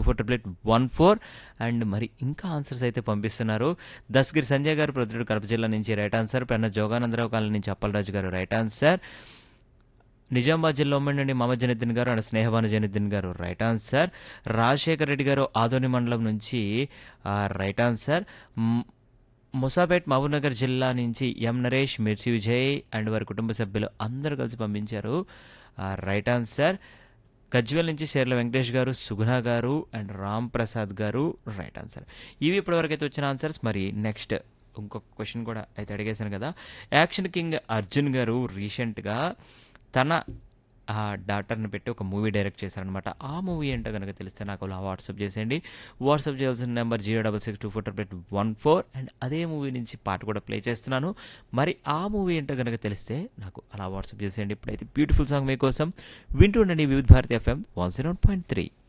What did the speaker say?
four triple eight one four and మరి ఇంకా answers అయితే పంపిస్తున్నారు దస్గిరి సంజయ్ గారు ప్రొద్దుడు కడప జిల్లా నుంచి రైట్ ఆన్సర్ పెన్న జోగానందరావు కాలనీ నుంచి అప్పలరాజు గారు రైట్ ఆన్సర్ నిజామాబాద్ జిల్లా ఉమ్మడి నుండి మహమ్మద్ జనుద్దీన్ గారు అండ్ స్నేహబాను జనుద్దీన్ గారు రైట్ ఆన్సర్ రాజశేఖర్ రెడ్డి గారు ఆదోని మండలం నుంచి ఆ, రైట్ ఆన్సర్ మ్, ముసాపేట్ మహబూబ్నగర్ జిల్లా నుంచి ఎం నరేష్ మిర్చి విజయ్ అండ్ వారి కుటుంబ సభ్యులు అందరూ కలిసి పంపించారు ఆ, రైట్ ఆన్సర్ గజ్వేల్ నుంచి షేర్ల వెంకటేష్ గారు సుగుణ గారు అండ్ రామ్ ప్రసాద్ గారు రైట్ ఆన్సర్ ఇవి ఇప్పటివరకు అయితే వచ్చిన ఆన్సర్స్ మరి నెక్స్ట్ ఇంకొక క్వశ్చన్ కూడా అయితే అడిగేశాను కదా యాక్షన్ కింగ్ అర్జున్ గారు రీసెంట్గా తన ఆ డాక్టర్ని పెట్టి ఒక మూవీ డైరెక్ట్ చేశారనమాట ఆ మూవీ ఏంటో కనుక తెలిస్తే నాకు అలా వాట్సాప్ చేసేయండి వాట్సాప్ చేయాల్సిన number zero double six two four triple one four and అదే మూవీ నుంచి పాట కూడా ప్లే చేస్తున్నాను మరి ఆ మూవీ ఏంటో కనుక తెలిస్తే నాకు అలా వాట్సాప్ చేసేయండి ఇప్పుడైతే బ్యూటిఫుల్ సాంగ్ మీకోసం వింటూ ఉండండి Vividh Bharati FM one zero point three